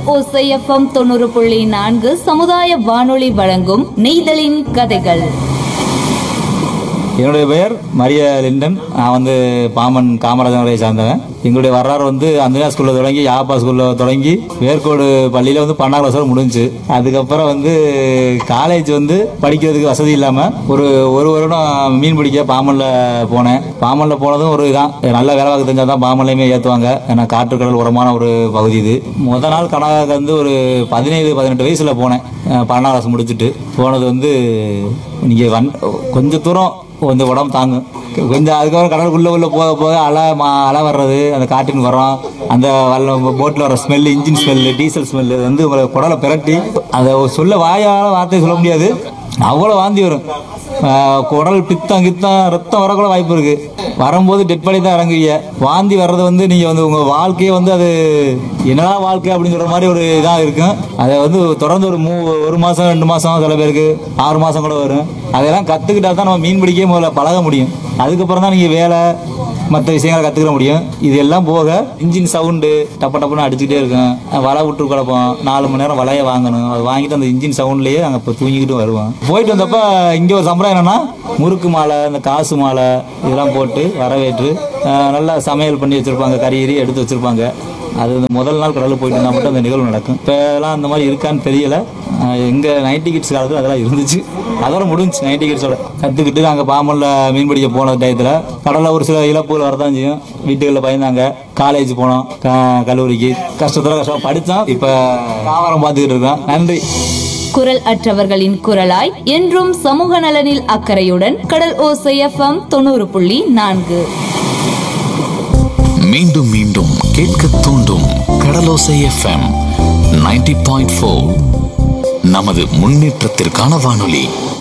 ஓசைஎஃப்எம் தொண்ணூறு புள்ளி நான்கு சமுதாய வானொலி வழங்கும் நெய்தலின் கதைகள் என்னுடைய பெயர் மரிய லிண்டன் நான் வந்து பாமன் காமராஜர் நகரை சார்ந்தவன் எங்களுடைய வரலாறு வந்து அந்தனா ஸ்கூலில் தொடங்கி யாப்பா ஸ்கூலில் தொடங்கி வேர்க்கோடு பள்ளியில் வந்து பன்னெண்டாம் கிளாஸ் வரை முடிஞ்சுச்சு அதுக்கப்புறம் வந்து காலேஜ் வந்து படிக்கிறதுக்கு வசதி இல்லாமல் ஒரு ஒரு வருடம் மீன் பிடிக்க பாமனில் போனேன் பாமனில் போனதும் ஒரு இதான் நல்ல வேலை பார்க்க தெரிஞ்சால் தான் பாமன்லையுமே ஏற்றுவாங்க ஏன்னா காற்றுக்கடல் உரமான ஒரு பகுதி இது முத நாள் கனகாக்கு வந்து ஒரு பதினேழு பதினெட்டு வயசில் போனேன் அஹ் பன்னெண்டாம் கிளாஸ் முடிச்சுட்டு போனது வந்து நீங்கள் வன் கொஞ்சம் தூரம் வந்து உடம்பு தாங்கும் கொஞ்சம் அதுக்கப்புறம் கடலுக்குள்ளே உள்ள போக போக அலை மா அலை வர்றது அந்த காற்றின் வரும் அந்த வல்ல போட்டில் வர smell engine smell diesel smell வந்து உங்களை குடலை பிரட்டி அதை சொல்ல வாயால் வார்த்தை சொல்ல முடியாது அவ்வளோ வாந்தி வரும் ஆஹ் குடல் பித்தம் கித்தம் ரத்தம் வரக்கூட வாய்ப்பு இருக்கு வரும்போது டெட் பாடி தான் இறங்குவீங்க வாந்தி வர்றது வந்து நீங்கள் வந்து உங்கள் வாழ்க்கையை வந்து அது என்னடா வாழ்க்கை அப்படிங்கிற மாதிரி ஒரு இதாக இருக்கும் அதை வந்து தொடர்ந்து ஒரு மூ ஒரு மாதம் ரெண்டு மாதம் சில பேருக்கு ஆறு மாதம் கூட வரும் அதெல்லாம் கற்றுக்கிட்டா தான் நம்ம மீன் பிடிக்கவே முதல்ல பழக முடியும் அதுக்கப்புறம் தான் நீங்கள் வேலை மற்ற விஷயங்களை கற்றுக்கிற முடியும் இது எல்லாம் போக இன்ஜின் சவுண்டு டப்ப டப்புன்னு அடிச்சுக்கிட்டே இருக்கும் வலை விட்டு கிடப்போம் நாலு மணி நேரம் வலையை வாங்கணும் அது வாங்கிட்டு அந்த இன்ஜின் சவுண்ட்லேயே நாங்கள் இப்போ தூங்கிக்கிட்டு வருவோம் போயிட்டு வந்தப்போ இங்கே ஒரு சம்பிரதாயம் என்னன்னா முறுக்கு மாலை இந்த காசு மாலை இதெல்லாம் போட்டு வரவேற்று அஹ், நல்லா சமையல் பண்ணி வச்சுருப்பாங்க கறி கறி எடுத்து வச்சுருப்பாங்க அது இந்த முதல் நாள் கடலுக்கு போயிட்டு இருந்தால் மட்டும் அந்த நிகழ்வு நடக்கும் இப்போலாம் அந்த மாதிரி இருக்கான்னு தெரியல எங்கள் நைன்டி கிட்ஸ் காலத்தில் அதெல்லாம் இருந்துச்சு அதோட முடிஞ்சுச்சு நைன்டி கிட்ஸோட கற்றுக்கிட்டு நாங்கள் பாம்பனில் மீன் பிடிக்க போன டயத்தில் கடலில் ஒரு சில இழப்புகள் வரதான் செய்யும் வீட்டுகளில் பயந்தாங்க காலேஜ் போனோம் க- கல்லூரிக்கு கஷ்டத்தோட கஷ்டம் படித்தோம் இப்போ வியாபாரம் பார்த்துக்கிட்டு இருக்கோம் நன்றி குரல் அற்றவர்களின் குரலாய் என்றும் சமூக நலனில் அக்கறையுடன் கடல் ஓசை எஃப்எம் தொண்ணூறு புள்ளி நான்கு மீண்டும் மீண்டும் கேட்க தூண்டும் கடலோசை எஃப்எம் 90.4 பாயிண்ட் நமது முன்னேற்றத்திற்கான வானொலி